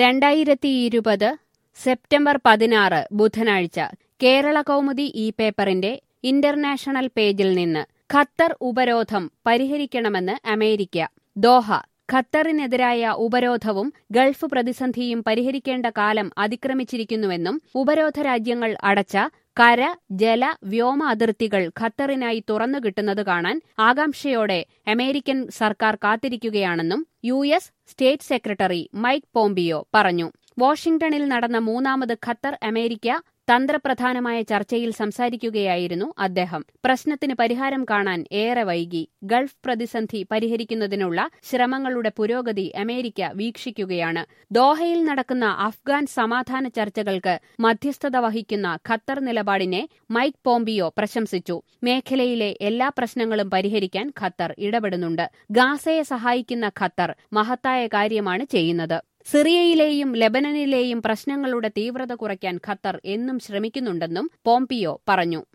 രണ്ടായിരത്തി ഇരുപത് സെപ്റ്റംബർ പതിനാറ് ബുധനാഴ്ച കേരള കൗമുദി ഈ പേപ്പറിന്റെ ഇന്റർനാഷണൽ പേജിൽ നിന്ന് ഖത്തർ ഉപരോധം പരിഹരിക്കണമെന്ന് അമേരിക്ക ദോഹ ഖത്തറിനെതിരായ ഉപരോധവും ഗൾഫ് പ്രതിസന്ധിയും പരിഹരിക്കേണ്ട കാലം അതിക്രമിച്ചിരിക്കുന്നുവെന്നും ഉപരോധ രാജ്യങ്ങൾ അടച്ച കര ജല വ്യോമ അതിർത്തികൾ ഖത്തറിനായി തുറന്നു കിട്ടുന്നത് കാണാൻ ആകാംക്ഷയോടെ അമേരിക്കൻ സർക്കാർ കാത്തിരിക്കുകയാണെന്നും U S state secretary Mike Pompeo പറഞ്ഞു വാഷിംഗ്ടണിൽ നടന്ന മൂന്നാമത് ഖത്തർ അമേരിക്ക തന്ത്രപ്രധാനമായ ചർച്ചയിൽ സംസാരിക്കുകയായിരുന്നു അദ്ദേഹം പ്രശ്നത്തിന് പരിഹാരം കാണാൻ ഏറെ വൈകി ഗൾഫ് പ്രതിസന്ധി പരിഹരിക്കുന്നതിനുള്ള ശ്രമങ്ങളുടെ പുരോഗതി അമേരിക്ക വീക്ഷിക്കുകയാണ് ദോഹയിൽ നടക്കുന്ന അഫ്ഗാൻ സമാധാന ചർച്ചകൾക്ക് മധ്യസ്ഥത വഹിക്കുന്ന ഖത്തർ നിലപാടിനെ മൈക്ക് പോംപിയോ പ്രശംസിച്ചു മേഖലയിലെ എല്ലാ പ്രശ്നങ്ങളും പരിഹരിക്കാൻ ഖത്തർ ഇടപെടുന്നുണ്ട് ഗാസയെ സഹായിക്കുന്ന ഖത്തർ മഹത്തായ കാര്യമാണ് ചെയ്യുന്നത് സിറിയയിലെയും ലെബനനിലെയും പ്രശ്നങ്ങളുടെ തീവ്രത കുറയ്ക്കാൻ ഖത്തർ എന്നും ശ്രമിക്കുന്നുണ്ടെന്നും പോംപിയോ പറഞ്ഞു